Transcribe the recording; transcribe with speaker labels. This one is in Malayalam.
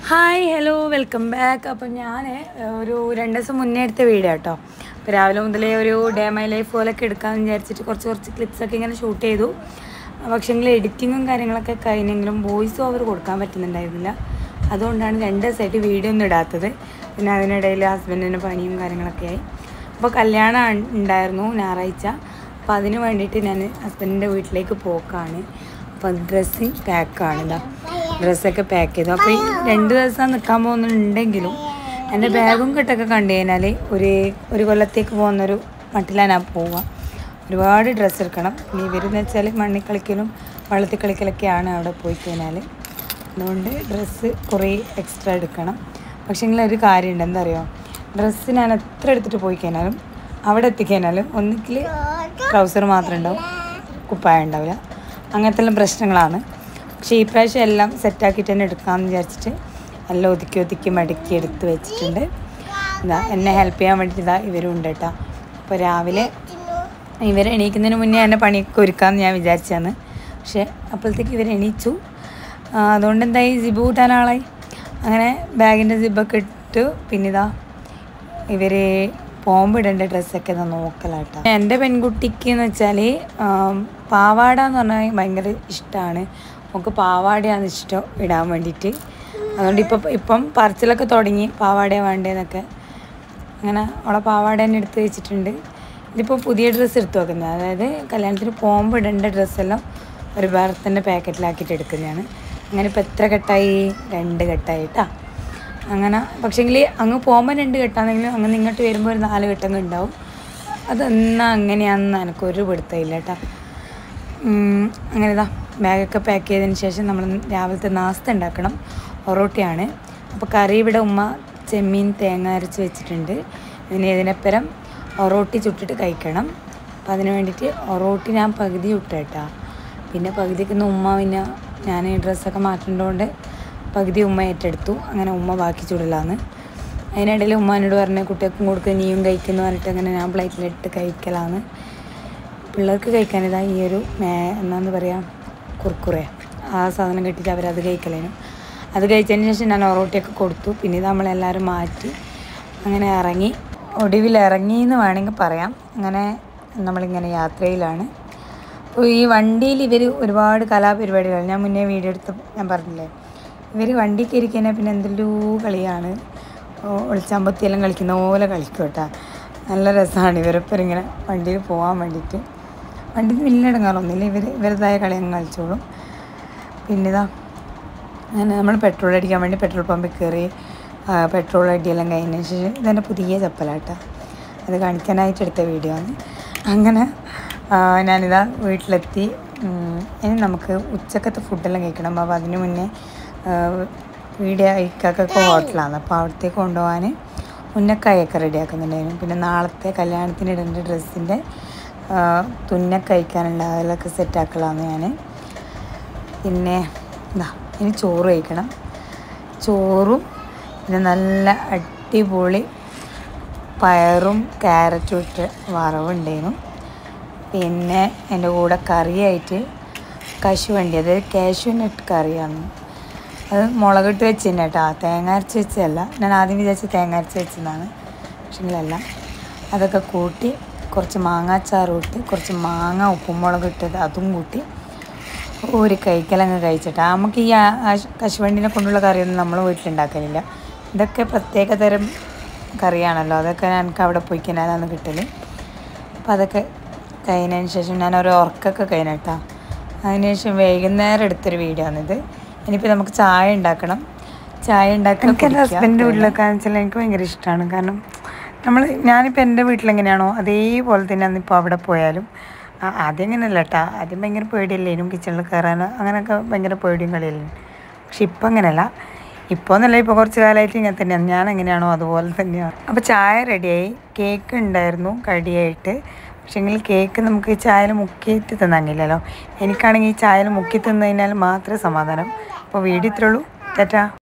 Speaker 1: ഹായ് ഹലോ വെൽക്കം ബാക്ക് അപ്പം ഞാൻ ഒരു രണ്ട് ദിവസം മുന്നേ എടുത്ത വീഡിയോ കേട്ടോ അപ്പോൾ രാവിലെ മുതലേ ഒരു ഡേ മൈ ലൈഫ് പോലൊക്കെ എടുക്കാമെന്ന് വിചാരിച്ചിട്ട് കുറച്ച് കുറച്ച് ക്ലിപ്സൊക്കെ ഇങ്ങനെ ഷൂട്ട് ചെയ്തു പക്ഷേങ്കിൽ എഡിറ്റിങ്ങും കാര്യങ്ങളൊക്കെ കഴിഞ്ഞെങ്കിലും വോയിസ് ഓവർ കൊടുക്കാൻ പറ്റുന്നുണ്ടായിരുന്നില്ല അതുകൊണ്ടാണ് രണ്ട് ദിവസമായിട്ട് വീഡിയോ ഒന്നും ഇടാത്തത് പിന്നെ അതിനിടയിൽ ഹസ്ബൻഡിന് പനിയും കാര്യങ്ങളൊക്കെ ആയി അപ്പോൾ കല്യാണം ആണ്- ഉണ്ടായിരുന്നു ഞായറാഴ്ച അപ്പോൾ അതിന് വേണ്ടിയിട്ട് ഞാൻ ഹസ്ബൻഡിൻ്റെ വീട്ടിലേക്ക് പോക്കാണ് അപ്പോൾ ഡ്രസ്സിങ് പാക്കാണ് ഇതാ ഡ്രസ്സൊക്കെ പാക്ക് ചെയ്തു അപ്പോൾ ഈ രണ്ട് ദിവസം നിൽക്കാൻ പോകുന്നുണ്ടെങ്കിലും എൻ്റെ ബാഗും കെട്ടൊക്കെ കണ്ടു കഴിഞ്ഞാൽ ഒരു ഒരു കൊല്ലത്തേക്ക് പോകുന്നൊരു മട്ടിലാണ് ഞാൻ പോവുക ഒരുപാട് ഡ്രസ്സ് എടുക്കണം പിന്നെ ഇവരെന്ന് വെച്ചാൽ മണ്ണിൽ കളിക്കലും വെള്ളത്തിൽ കളിക്കലൊക്കെയാണ് അവിടെ പോയി കഴിഞ്ഞാൽ അതുകൊണ്ട് ഡ്രസ്സ് കുറേ എക്സ്ട്രാ എടുക്കണം പക്ഷേങ്കിൽ ഒരു കാര്യമുണ്ട് എന്താ അറിയോ ഡ്രസ്സ് ഞാൻ എത്ര എടുത്തിട്ട് പോയി കഴിഞ്ഞാലും അവിടെ എത്തിക്കഴിഞ്ഞാലും ഒന്നുകിൽ ട്രൗസർ മാത്രമേ ഉണ്ടാവും കുപ്പായം ഉണ്ടാവില്ല അങ്ങനത്തെ എല്ലാം പ്രശ്നങ്ങളാണ് പക്ഷേ ഈ പ്രാവശ്യം എല്ലാം സെറ്റാക്കിയിട്ട് തന്നെ എടുക്കാമെന്ന് വിചാരിച്ചിട്ട് എല്ലാം ഒതുക്കി ഒതുക്കി മടക്കി എടുത്ത് വെച്ചിട്ടുണ്ട് ഇതാ എന്നെ ഹെൽപ്പ് ചെയ്യാൻ വേണ്ടിയിട്ട് ഇതാ ഇവരും ഉണ്ട് കേട്ടോ അപ്പോൾ രാവിലെ ഇവർ എണീക്കുന്നതിന് മുന്നേ എന്നെ പണിയൊക്കെ ഒരുക്കാമെന്ന് ഞാൻ വിചാരിച്ചതാണ് പക്ഷേ അപ്പോഴത്തേക്ക് ഇവർ എണീച്ചു ആ, അതുകൊണ്ട് എന്തായി ജിബ് കൂട്ടാൻ ആളായി അങ്ങനെ ബാഗിൻ്റെ ജിബൊക്കെ ഇട്ടു പിന്നെ ഇതാ ഇവർ പോകുമ്പോൾ ഇടേണ്ട ഡ്രസ്സൊക്കെ ഒന്ന് നോക്കലാട്ടോ എൻ്റെ പെൺകുട്ടിക്ക് എന്ന് വെച്ചാൽ പാവാട എന്ന് പറഞ്ഞാൽ ഭയങ്കര ഇഷ്ടമാണ് നമുക്ക് പാവാടയാണ് ഇഷ്ടം ഇടാൻ വേണ്ടിയിട്ട് അതുകൊണ്ട് ഇപ്പം ഇപ്പം പറച്ചിലൊക്കെ തുടങ്ങി പാവാട വേണ്ടേന്നൊക്കെ അങ്ങനെ അവളെ പാവാട തന്നെ എടുത്ത് വെച്ചിട്ടുണ്ട് ഇതിപ്പോൾ പുതിയ ഡ്രസ്സ് എടുത്ത് വെക്കുന്നത് അതായത് കല്യാണത്തിന് പോകുമ്പോൾ ഇടേണ്ട ഡ്രസ്സെല്ലാം ഒരു ബർത്തിൻ്റെ പാക്കറ്റിലാക്കിയിട്ട് എടുക്കുന്നതാണ് അങ്ങനെ ഇപ്പോൾ എത്ര കെട്ടായി രണ്ട് കെട്ടായി കേട്ടോ അങ്ങനെ പക്ഷേങ്കിൽ അങ്ങ് പോകുമ്പോൾ രണ്ട് കെട്ടാണെങ്കിലും അങ്ങനെ ഇങ്ങോട്ട് വരുമ്പോൾ ഒരു നാല് കെട്ടങ്ങ് ഉണ്ടാവും അതെന്നാ അങ്ങനെയാണെന്ന് എനിക്കൊരു പിടുത്തമില്ല കേട്ടോ ഉം, അങ്ങനെ ഇതാ ബാഗൊക്കെ പാക്ക് ചെയ്തതിന് ശേഷം നമ്മൾ രാവിലത്തെ നാസ്ത ഉണ്ടാക്കണം ഒറോട്ടിയാണ് അപ്പോൾ കറി ഇവിടെ ഉമ്മ ചെമ്മീൻ തേങ്ങ അരച്ച് വെച്ചിട്ടുണ്ട് ഇതിന് ഇതിനപ്പുറം ഒറോട്ടി ചുട്ടിട്ട് കഴിക്കണം അപ്പം അതിന് വേണ്ടിയിട്ട് ഒറോട്ടി ഞാൻ പകുതി ചുട്ടേട്ടാ പിന്നെ പകുതിക്ക് ഉമ്മ പിന്നെ ഞാൻ ഡ്രസ്സൊക്കെ മാറ്റേണ്ടതുകൊണ്ട് പകുതി ഉമ്മ ഏറ്റെടുത്തു അങ്ങനെ ഉമ്മ ബാക്കി ചുടലാന്ന് അതിനിടയിൽ ഉമ്മ എന്നോട് പറഞ്ഞ കുട്ടികൾക്കും കൊടുക്കുക നീയും കഴിക്കുന്നു പറഞ്ഞിട്ട് അങ്ങനെ ഞാൻ പ്ലേറ്റിലിട്ട് കഴിക്കലാന്ന് പിള്ളേർക്ക് കഴിക്കാൻ ഇതാ ഈ ഒരു മേ എന്നാന്ന് പറയുക കുർക്കുറെ ആ സാധനം കിട്ടിയിട്ട് അവരത് കഴിക്കലേനു അത് കഴിച്ചതിന് ശേഷം ഞാൻ ഒറോട്ടിയൊക്കെ കൊടുത്തു പിന്നെ ഇത് നമ്മളെല്ലാവരും മാറ്റി അങ്ങനെ ഇറങ്ങി ഒടുവിൽ ഇറങ്ങി എന്ന് വേണമെങ്കിൽ പറയാം അങ്ങനെ നമ്മളിങ്ങനെ യാത്രയിലാണ് അപ്പോൾ ഈ വണ്ടിയിൽ ഇവർ ഒരുപാട് കലാപരിപാടികൾ ഞാൻ മുന്നേ വീഡിയോ എടുത്ത് ഞാൻ പറഞ്ഞില്ലേ ഇവർ വണ്ടി കയറി കഴിഞ്ഞാൽ പിന്നെ എന്തെല്ലോ കളിയാണ് ഒളിച്ചാമ്പത്തിയെല്ലാം കളിക്കുന്ന പോലെ കളിക്കും കേട്ടോ നല്ല രസമാണ് ഇവരൊപ്പം ഇങ്ങനെ വണ്ടിയിൽ പോകാൻ വേണ്ടിയിട്ട് വണ്ടിയിൽ വലിയ ഇടങ്ങാറൊന്നുമില്ല ഇവർ ഇവരുടേതായ കളി അങ്ങ് കളിച്ചോളും പിന്നെ ഇതാ അങ്ങനെ നമ്മൾ പെട്രോൾ അടിക്കാൻ വേണ്ടി പെട്രോൾ പമ്പിൽ കയറി ആ, പെട്രോൾ അടിയെല്ലാം കഴിഞ്ഞതിന് ശേഷം ഇതെൻ്റെ പുതിയ ചപ്പലാട്ടോ അത് കാണിക്കാനായിട്ട് എടുത്ത വീഡിയോ ആണ് അങ്ങനെ ആ, ഞാനിതാ വീട്ടിലെത്തി ഉം, ഇനി നമുക്ക് ഉച്ചക്കത്തെ ഫുഡെല്ലാം കഴിക്കണം അപ്പോൾ അതിന് മുന്നേ ആ, വീഡിയോ ഇക്കാക്കൊക്കെ ഹോട്ടലാണ് അപ്പോൾ അവിടത്തേക്ക് കൊണ്ടുപോകാൻ ഉന്നക്കായൊക്കെ റെഡിയാക്കുന്നുണ്ടായിരുന്നു പിന്നെ നാളത്തെ കല്യാണത്തിന് ഇടേണ്ട ഡ്രസ്സിൻ്റെ തുന്നൊക്കെ കഴിക്കാനുണ്ട് അതിലൊക്കെ സെറ്റാക്കലാണ് ഞാൻ പിന്നെ ഇതാ ഇനി ചോറ് കഴിക്കണം ചോറും പിന്നെ നല്ല അടിപൊളി പയറും ക്യാരറ്റും ഇട്ട് വറവുണ്ടായിരുന്നു പിന്നെ എൻ്റെ കൂടെ കറിയായിട്ട് കശുവണ്ടി അതായത് കാഷ്യൂനട്ട് കറിയാണ് അത് മുളകിട്ട് വെച്ച് തന്നെ കേട്ടോ തേങ്ങ അരച്ച് വെച്ചതല്ല ഞാൻ ആദ്യം വിചാരിച്ച് തേങ്ങ അരച്ച് വെച്ചതാണ് പക്ഷെങ്കിലല്ല അതൊക്കെ കൂട്ടി കുറച്ച് മാങ്ങാച്ചാറും ഇട്ട് കുറച്ച് മാങ്ങ ഉപ്പും മുളക് ഇട്ടത് അതും കൂട്ടി ഒരു കഴിക്കലങ്ങ് കഴിച്ചിട്ട് നമുക്ക് ഈ ആ- ആ കശുവണ്ടിനെ കൊണ്ടുള്ള കറിയൊന്നും നമ്മൾ വീട്ടിലുണ്ടാക്കലില്ല ഇതൊക്കെ പ്രത്യേക തരം കറിയാണല്ലോ അതൊക്കെ എനിക്ക് അവിടെ പോയി കഴിഞ്ഞാലാണ് കിട്ടൽ അപ്പം അതൊക്കെ കഴിഞ്ഞതിന് ശേഷം ഞാൻ ഒരു ഉറക്കൊക്കെ കഴിഞ്ഞിട്ടാ അതിന് ശേഷം വൈകുന്നേരം എടുത്തൊരു വീഡിയോ ആണിത് ഇനിയിപ്പോൾ നമുക്ക് ചായ ഉണ്ടാക്കണം ചായ ഉണ്ടാക്കി
Speaker 2: എനിക്ക് എൻ്റെ ഹസ്ബൻഡിൻ്റെ വീട്ടിലൊക്കെ വെച്ചാൽ എനിക്ക് ഭയങ്കര ഇഷ്ടമാണ് കാരണം നമ്മൾ ഞാനിപ്പോൾ എൻ്റെ വീട്ടിലെങ്ങനെയാണോ അതേപോലെ തന്നെ ഇപ്പോൾ അവിടെ പോയാലും ആ, ആദ്യം അങ്ങനെയല്ല കേട്ടോ ആദ്യം ഭയങ്കര പേടിയല്ലേനും കിച്ചണിൽ കയറാൻ അങ്ങനെയൊക്കെ ഭയങ്കര പേടിയും കളിയല്ലേ പക്ഷെ ഇപ്പം അങ്ങനെയല്ല ഇപ്പോൾ എന്നല്ല ഇപ്പോൾ കുറച്ച് കാലമായിട്ട് ഇങ്ങനെ തന്നെയാണ് ഞാൻ എങ്ങനെയാണോ അതുപോലെ തന്നെയാണ് അപ്പോൾ ചായ റെഡിയായി കേക്ക് ഉണ്ടായിരുന്നു കടിയായിട്ട് പക്ഷേങ്കിൽ കേക്ക് നമുക്ക് ചായയിൽ മുക്കിയിട്ട് തിന്നാങ്ങില്ലല്ലോ എനിക്കാണെങ്കിൽ ഈ ചായയിൽ മുക്കി തിന്നു കഴിഞ്ഞാൽ മാത്രമേ സമാധാനം അപ്പോൾ വീഡിയോ ഇത്രയുള്ളൂ ടാറ്റാ